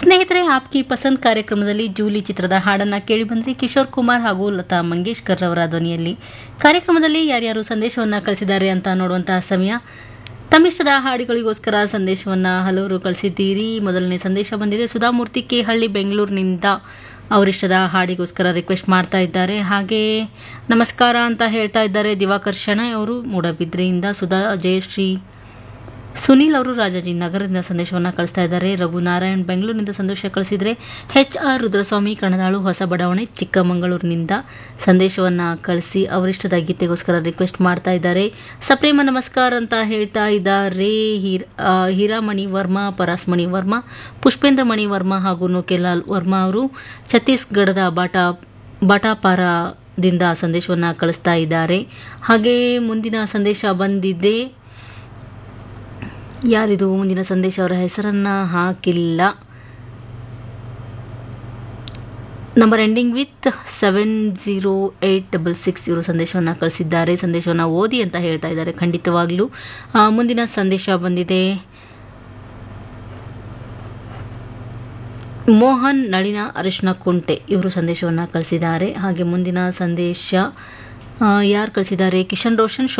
ಸ್ನೇಹಿತರೆ ಆಪ್ಕಿ ಪಸಂದ್ ಕಾರ್ಯಕ್ರಮದಲ್ಲಿ ಜೂಲಿ ಚಿತ್ರದ ಹಾಡನ್ನು ಕೇಳಿಬಂದ್ರಿ ಕಿಶೋರ್ ಕುಮಾರ್ ಹಾಗೂ ಲತಾ ಮಂಗೇಶ್ಕರ್ ಅವರ ಧ್ವನಿಯಲ್ಲಿ ಕಾರ್ಯಕ್ರಮದಲ್ಲಿ ಯಾರ್ಯಾರು ಸಂದೇಶವನ್ನು ಕಳಿಸಿದ್ದಾರೆ ಅಂತ ನೋಡುವಂತಹ ಸಮಯ ತಮ್ಮಿಷ್ಟದ ಹಾಡುಗಳಿಗೋಸ್ಕರ ಸಂದೇಶವನ್ನು ಹಲವರು ಕಳಿಸಿದ್ದೀರಿ ಮೊದಲನೇ ಸಂದೇಶ ಬಂದಿದೆ ಸುಧಾಮೂರ್ತಿ ಕೆ ಹಳ್ಳಿ ಬೆಂಗಳೂರಿನಿಂದ ಅವರಿಷ್ಟದ ಹಾಡಿಗೋಸ್ಕರ ರಿಕ್ವೆಸ್ಟ್ ಮಾಡ್ತಾ ಇದ್ದಾರೆ ಹಾಗೆ ನಮಸ್ಕಾರ ಅಂತ ಹೇಳ್ತಾ ಇದ್ದಾರೆ ದಿವಾಕರ್ ಶಣೈ ಅವರು ಮೂಡಬಿದ್ರೆಯಿಂದ ಸುಧಾ ಜಯಶ್ರೀ ಸುನೀಲ್ ಅವರು ರಾಜಾಜಿ ನಗರದಿಂದ ಸಂದೇಶವನ್ನು ಕಳಿಸ್ತಾ ಇದ್ದಾರೆ ರಘುನಾರಾಯಣ್ ಬೆಂಗಳೂರಿನಿಂದ ಸಂದೇಶ ಕಳಿಸಿದರೆ ಎಚ್ ಆರ್ ರುದ್ರಸ್ವಾಮಿ ಕಣದಾಳು ಹೊಸ ಬಡಾವಣೆ ಚಿಕ್ಕಮಗಳೂರಿನಿಂದ ಸಂದೇಶವನ್ನು ಕಳಿಸಿ ಅವರಿಷ್ಟದ ಗೀತೆಗೋಸ್ಕರ ರಿಕ್ವೆಸ್ಟ್ ಮಾಡ್ತಾ ಇದ್ದಾರೆ ಸಪ್ರೇಮ ನಮಸ್ಕಾರ ಅಂತ ಹೇಳ್ತಾ ಇದ್ದಾರೆ ಹೀರ್ ಆ, ಹೀರಾಮಣಿ ವರ್ಮಾ ಪರಾಸ್ಮಣಿ ವರ್ಮಾ ಪುಷ್ಪೇಂದ್ರ ಮಣಿ ವರ್ಮಾ ಹಾಗೂ ನೂಕೆಲಾಲ್ ವರ್ಮಾ ಅವರು ಛತ್ತೀಸ್ಗಢದ ಬಾಟಾ ಬಾಟಾಪಾರದಿಂದ ಸಂದೇಶವನ್ನು ಕಳಿಸ್ತಾ ಇದ್ದಾರೆ ಹಾಗೆ ಮುಂದಿನ ಸಂದೇಶ ಬಂದಿದೆ ಯಾರಿದು ಮುಂದಿನ ಸಂದೇಶ ಅವರ ಹೆಸರನ್ನು ಹಾಕಿಲ್ಲ number ending with seven zero eight double six ಇವರು ಸಂದೇಶವನ್ನು ಕಳಿಸಿದ್ದಾರೆ ಸಂದೇಶವನ್ನು ಓದಿ ಅಂತ ಹೇಳ್ತಾ ಇದ್ದಾರೆ ಖಂಡಿತವಾಗ್ಲೂ ಆ, ಮುಂದಿನ ಸಂದೇಶ ಬಂದಿದೆ ಮೋಹನ್ ನಳಿನ ಅರಿಶಿನ ಕುಂಟೆ ಇವರು ಸಂದೇಶವನ್ನು ಕಳಿಸಿದ್ದಾರೆ ಹಾಗೆ ಮುಂದಿನ ಸಂದೇಶ ಯಾರು ಕಳಿಸಿದ್ದಾರೆ ಕಿಶನ್ ರೋಷನ್